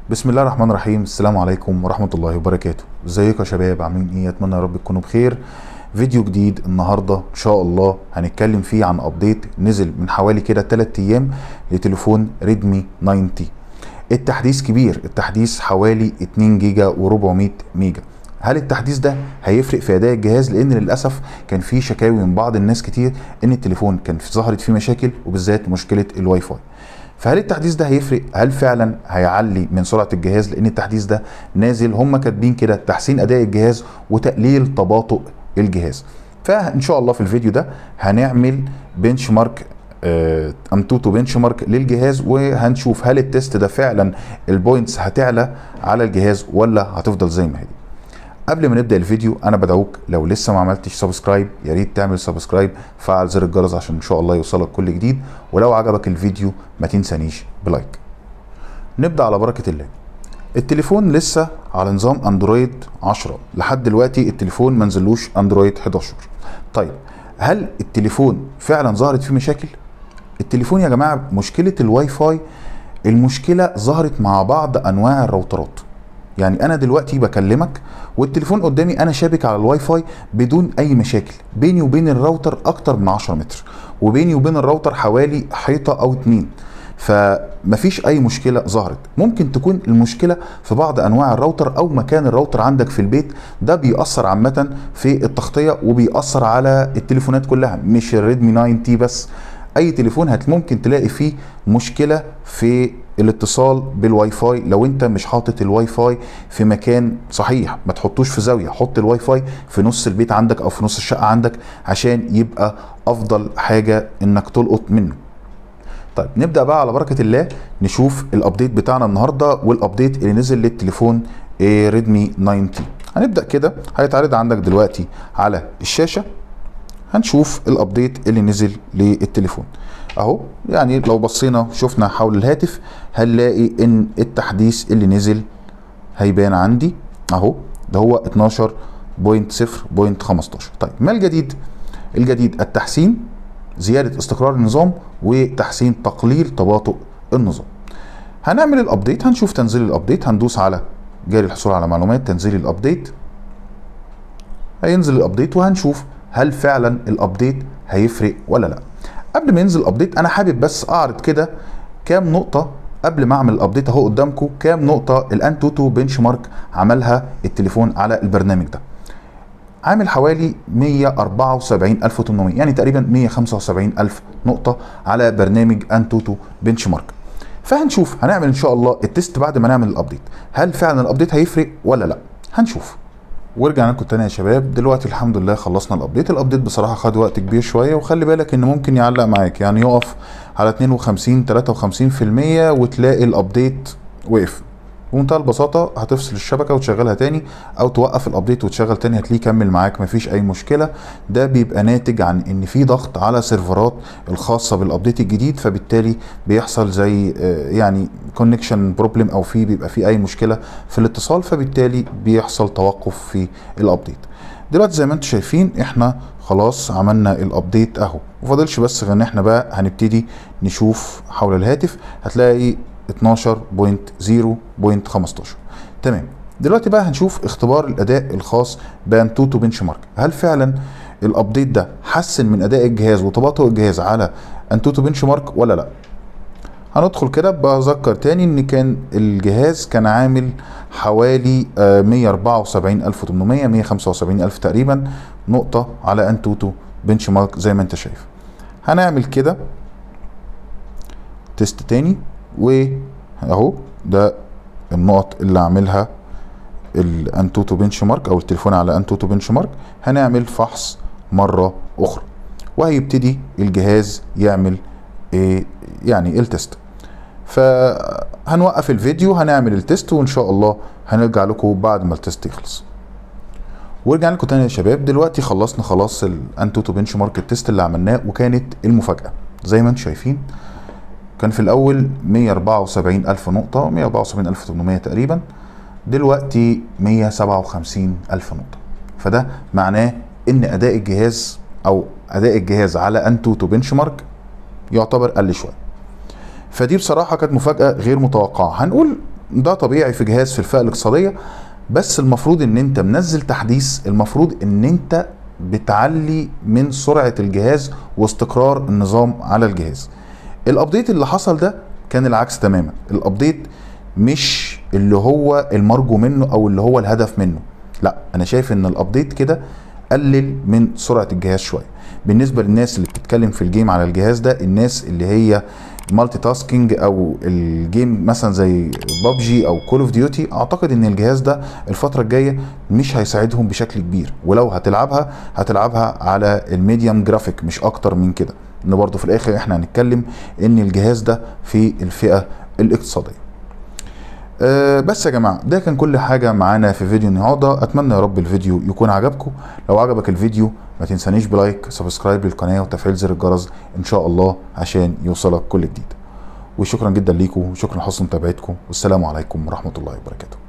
بسم الله الرحمن الرحيم السلام عليكم ورحمة الله وبركاته ازيكم يا شباب عاملين ايه اتمنى يا رب تكونوا بخير فيديو جديد النهاردة ان شاء الله هنتكلم فيه عن ابديت نزل من حوالي كده 3 ايام لتليفون ريدمي 90 التحديث كبير التحديث حوالي 2 جيجا و400 ميجا هل التحديث ده هيفرق في اداء الجهاز لان للاسف كان في شكاوي من بعض الناس كتير ان التليفون كان في ظهرت فيه مشاكل وبالذات مشكله الواي فاي فهل التحديث ده هيفرق هل فعلا هيعلي من سرعه الجهاز لان التحديث ده نازل هم كاتبين كده تحسين اداء الجهاز وتقليل تباطؤ الجهاز فان شاء الله في الفيديو ده هنعمل بنش مارك انتوتو بنش مارك للجهاز وهنشوف هل التست ده فعلا البوينتس هتعلى على الجهاز ولا هتفضل زي ما هي قبل ما نبدا الفيديو انا بدعوك لو لسه ما عملتش سبسكرايب يا ريت تعمل سبسكرايب فعل زر الجرس عشان ان شاء الله يوصلك كل جديد ولو عجبك الفيديو ما تنسانيش بلايك نبدا على بركه الله التليفون لسه على نظام اندرويد 10 لحد دلوقتي التليفون ما نزلوش اندرويد 11 طيب هل التليفون فعلا ظهرت فيه مشاكل التليفون يا جماعه مشكله الواي فاي المشكله ظهرت مع بعض انواع الراوترات يعني انا دلوقتي بكلمك والتليفون قدامي انا شابك على الواي فاي بدون اي مشاكل بيني وبين الراوتر اكتر من 10 متر وبيني وبين الراوتر حوالي حيطه او اتنين فمفيش اي مشكله ظهرت ممكن تكون المشكله في بعض انواع الراوتر او مكان الراوتر عندك في البيت ده بيأثر عامه في التغطيه وبيأثر على التليفونات كلها مش الريدمي 9 تي بس اي تليفون هت ممكن تلاقي فيه مشكله في الاتصال بالواي فاي لو انت مش حاطط الواي فاي في مكان صحيح ما تحطوش في زاويه حط الواي فاي في نص البيت عندك او في نص الشقه عندك عشان يبقى افضل حاجه انك تلقط منه طيب نبدا بقى على بركه الله نشوف الابديت بتاعنا النهارده والابديت اللي نزل للتليفون ريدمي 90 هنبدا كده هيتعرض عندك دلوقتي على الشاشه هنشوف الابديت اللي نزل للتليفون اهو يعني لو بصينا شفنا حول الهاتف هنلاقي ان التحديث اللي نزل هيبان عندي اهو ده هو 12.0.15 طيب ما الجديد الجديد التحسين زيادة استقرار النظام وتحسين تقليل تباطؤ النظام هنعمل الابديت هنشوف تنزيل الابديت هندوس على جاري الحصول على معلومات تنزيل الابديت هينزل الابديت وهنشوف هل فعلا الابديت هيفرق ولا لا قبل ما ينزل الابديت انا حابب بس اعرض كده كام نقطه قبل ما اعمل الابديت اهو قدامكم كام نقطه الانتوتو بنش مارك عملها التليفون على البرنامج ده عامل حوالي 174800 يعني تقريبا 175000 نقطه على برنامج انتوتو بنش مارك فهنشوف هنعمل ان شاء الله التست بعد ما نعمل الابديت هل فعلا الابديت هيفرق ولا لا هنشوف ورجعنا لكم تاني يا شباب دلوقتي الحمد لله خلصنا الابديت الابديت بصراحه خد وقت كبير شويه وخلي بالك ان ممكن يعلق معاك يعني يقف على 52 53% وتلاقي الابديت وقف بمنتهى البساطة هتفصل الشبكة وتشغلها تاني أو توقف الأبديت وتشغل تاني هتلاقيه كمل معاك مفيش أي مشكلة ده بيبقى ناتج عن إن في ضغط على سيرفرات الخاصة بالأبديت الجديد فبالتالي بيحصل زي يعني كونكشن بروبلم أو في بيبقى في أي مشكلة في الاتصال فبالتالي بيحصل توقف في الأبديت دلوقتي زي ما انتم شايفين احنا خلاص عملنا الابديت اهو وفاضلش بس غير ان احنا بقى هنبتدي نشوف حول الهاتف هتلاقي 12.0.15 تمام دلوقتي بقى هنشوف اختبار الاداء الخاص بانتوتو بنش مارك هل فعلا الابديت ده حسن من اداء الجهاز وتباطؤ الجهاز على انتوتو بنش مارك ولا لا هندخل كده بذكر تاني ان كان الجهاز كان عامل حوالي 174800 175000 تقريبا نقطة على انتوتو بنش مارك زي ما انت شايف هنعمل كده تيست تاني واهو ده النقط اللي عاملها الانتوتو بنش مارك او التليفون على انتوتو بنش مارك هنعمل فحص مره اخرى وهيبتدي الجهاز يعمل إيه يعني التست فهنوقف الفيديو هنعمل التست وان شاء الله هنرجع لكم بعد ما التست يخلص ورجعنا لكم تاني يا شباب دلوقتي خلصنا خلاص الانتوتو بنش مارك التست اللي عملناه وكانت المفاجاه زي ما انتم شايفين كان في الاول 174 الف نقطة 174 الف 800 تقريبا دلوقتي 157 الف نقطة فده معناه ان اداء الجهاز او اداء الجهاز على انتوتو بنش مارك يعتبر قل شوية فدي بصراحة كانت مفاجأة غير متوقعة هنقول ده طبيعي في جهاز في الفئه الاقتصاديه بس المفروض ان انت منزل تحديث المفروض ان انت بتعلي من سرعه الجهاز واستقرار النظام على الجهاز الابديت اللي حصل ده كان العكس تماما الابديت مش اللي هو المرجو منه او اللي هو الهدف منه لا انا شايف ان الابديت كده قلل من سرعه الجهاز شويه بالنسبه للناس اللي بتتكلم في الجيم على الجهاز ده الناس اللي هي مالتي تاسكينج او الجيم مثلا زي ببجي او كول اوف ديوتي اعتقد ان الجهاز ده الفتره الجايه مش هيساعدهم بشكل كبير ولو هتلعبها هتلعبها على الميديم جرافيك مش اكتر من كده ان برضه في الاخر احنا هنتكلم ان الجهاز ده في الفئه الاقتصاديه أه بس يا جماعه ده كان كل حاجه معانا في فيديو النهارده اتمنى يا رب الفيديو يكون عجبكم لو عجبك الفيديو ما تنسانيش بلايك سبسكرايب للقناه وتفعيل زر الجرس ان شاء الله عشان يوصلك كل جديد وشكرا جدا ليكم وشكرا لحسن متابعتكم والسلام عليكم ورحمه الله وبركاته